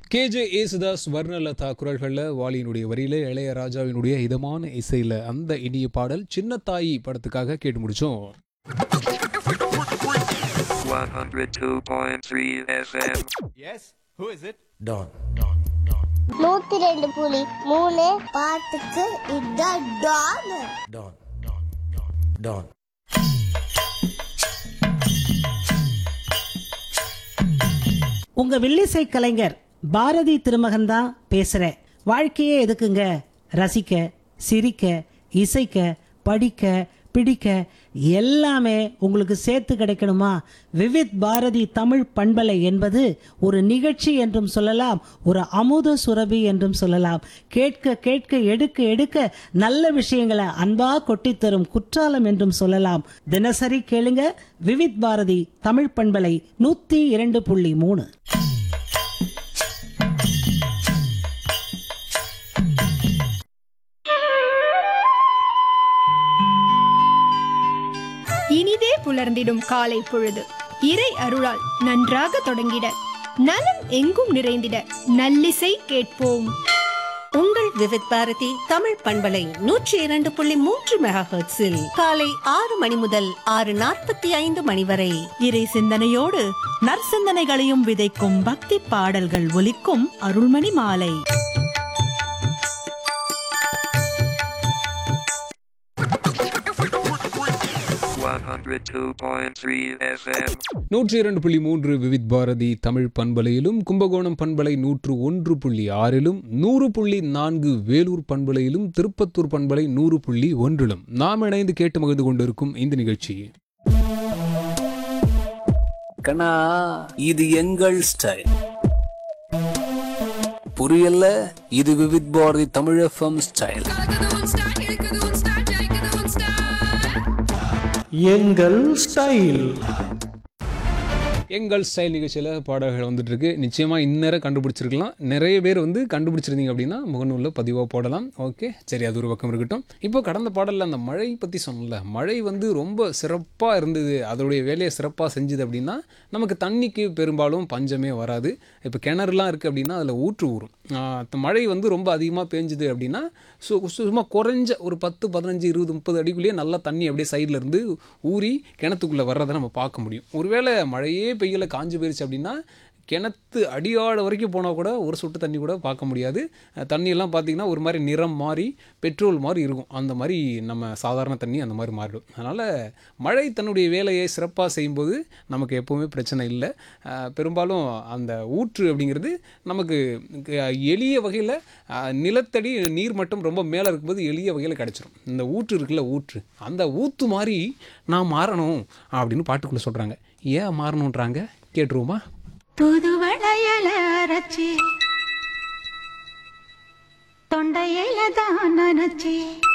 K J Yesudas வர்ணலதா குரல்களில் வாலியினுடைய வரியில இளையராஜாவினுடைய இதமான இசையில் அந்த இனிய பாடல் சின்ன தாயி படத்துக்காக கேட்டு முடிச்சோம் 102.3 FM. Yes? Who is it? Don. நூத்தி ரெண்டு புலி மூணு பாட்டுக்கு இதான் டான் Don. Don. உங்க வில்லிசை கலைஞர் பாரதி திருமகன் தான் பேசுறேன் வாழ்க்கையே எதுக்குங்க ரசிக்க சிரிக்க இசைக்க படிக்க பிடிக்க எல்லாமே உங்களுக்கு சேர்த்து கிடைக்கணுமா விவித் பாரதி தமிழ் பண்பலை என்பது ஒரு நிகழ்ச்சி என்றும் சொல்லலாம் ஒரு அமுத சுரபி என்றும் சொல்லலாம் கேட்க கேட்க எடுக்க எடுக்க நல்ல விஷயங்களை அன்பா கொட்டித் தரும் குற்றாலம் என்றும் சொல்லலாம் தினசரி கேளுங்க விவித் பாரதி தமிழ் பண்பலை நூத்தி இரண்டு புள்ளி மூணு இனிதே புலர்ந்திடும் காலை பொழுது இறை அருளால் நன்றாக தொடங்கிட நலம் எங்கும் நிறைந்திட நல்லிசை கேட்போம் உங்கள் விவித் பாரதி தமிழ் பண்பலை நூற்றி இரண்டு புள்ளி மூன்று மெகா ஹெர்ட்ஸில் காலை ஆறு மணி முதல் ஆறு நாற்பத்தி ஐந்து மணி வரை இறை சிந்தனையோடு நற்சிந்தனைகளையும் விதைக்கும் பக்தி பாடல்கள் ஒலிக்கும் அருள்மணி மாலை One hundred two point three FM. நூற்றி இரண்டு புள்ளி மூன்று விவித் பாரதி தமிழ் பண்பலையிலும் கும்பகோணம் பண்பலை நூற்று ஒன்று புள்ளி ஆறிலும் நூறு புள்ளி நான்கு வேலூர் பண்பலையிலும் திருப்பத்தூர் பண்பலை நூறு புள்ளி ஒன்றிலும் நாம் இணைந்து கேட்டு மகிழ்ந்து கொண்டிருக்கும் இந்த நிகழ்ச்சி கண்ணா இது எங்கள் ஸ்டைல் புரியல இது விவித் பாரதி தமிழ் எஃப்எம் ஸ்டைல் எங்கள் ஸ்டைல் எங்கள் ஸ்டைல் நிகழ்ச்சியில் பாடல்கள் வந்துட்டு இருக்கு நிச்சயமாக இந்நேரம் கண்டுபிடிச்சிருக்கலாம் நிறைய பேர் வந்து கண்டுபிடிச்சிருந்தீங்க அப்படின்னா முகநூலில் பதிவாக போடலாம் ஓகே சரி அது ஒரு பக்கம் இருக்கட்டும் இப்போ கடந்த பாடலில் அந்த மழை பற்றி சொன்னல மழை வந்து ரொம்ப சிறப்பாக இருந்தது அதோடைய வேலையை சிறப்பாக செஞ்சுது அப்படின்னா நமக்கு தண்ணிக்கு பெரும்பாலும் பஞ்சமே வராது இப்போ கிணறுலாம் இருக்குது அப்படின்னா அதில் ஊற்று ஊறும் ஆஹ் இப்ப மழை வந்து ரொம்ப அதிகமாக பேஞ்சுது அப்படின்னா சு சும்மா குறைஞ்ச ஒரு பத்து பதினஞ்சு இருபது முப்பது அடிக்குள்ளேயே நல்லா தண்ணி அப்படியே சைடில் இருந்து ஊறி கிணத்துக்குள்ளே வர்றதை நம்ம பார்க்க முடியும் ஒருவேளை மழையே பெய்யல காஞ்சு போயிருச்சு அப்படின்னா கிணத்து அடியாழ வரைக்கும் போனால் கூட ஒரு சொட்டு தண்ணி கூட பார்க்க முடியாது அஹ் தண்ணியெல்லாம் பார்த்தீங்கன்னா ஒரு மாதிரி நிறம் மாறி பெட்ரோல் மாதிரி இருக்கும் அந்த மாதிரி நம்ம சாதாரண தண்ணி அந்த மாதிரி மாறிடும் அதனால் மழை தன்னுடைய வேலையை சிறப்பாக செய்யும்போது நமக்கு எப்போவுமே பிரச்சனை இல்லை அஹ் பெரும்பாலும் அந்த ஊற்று அப்படிங்கிறது நமக்கு க- எளிய வகையில் நிலத்தடி நீர் மட்டம் ரொம்ப மேலே இருக்கும்போது எளிய வகையில் கிடச்சிரும் இந்த ஊற்று இருக்குல்ல ஊற்று அந்த ஊத்து மாதிரி நான் மாறணும் அப்படின்னு பாட்டுக்குள்ளே சொல்கிறாங்க ஏன் மாறணுன்றாங்க கேட்டுருவோமா புது வளையல அரைச்சி தொண்டையில தான் நினைச்சி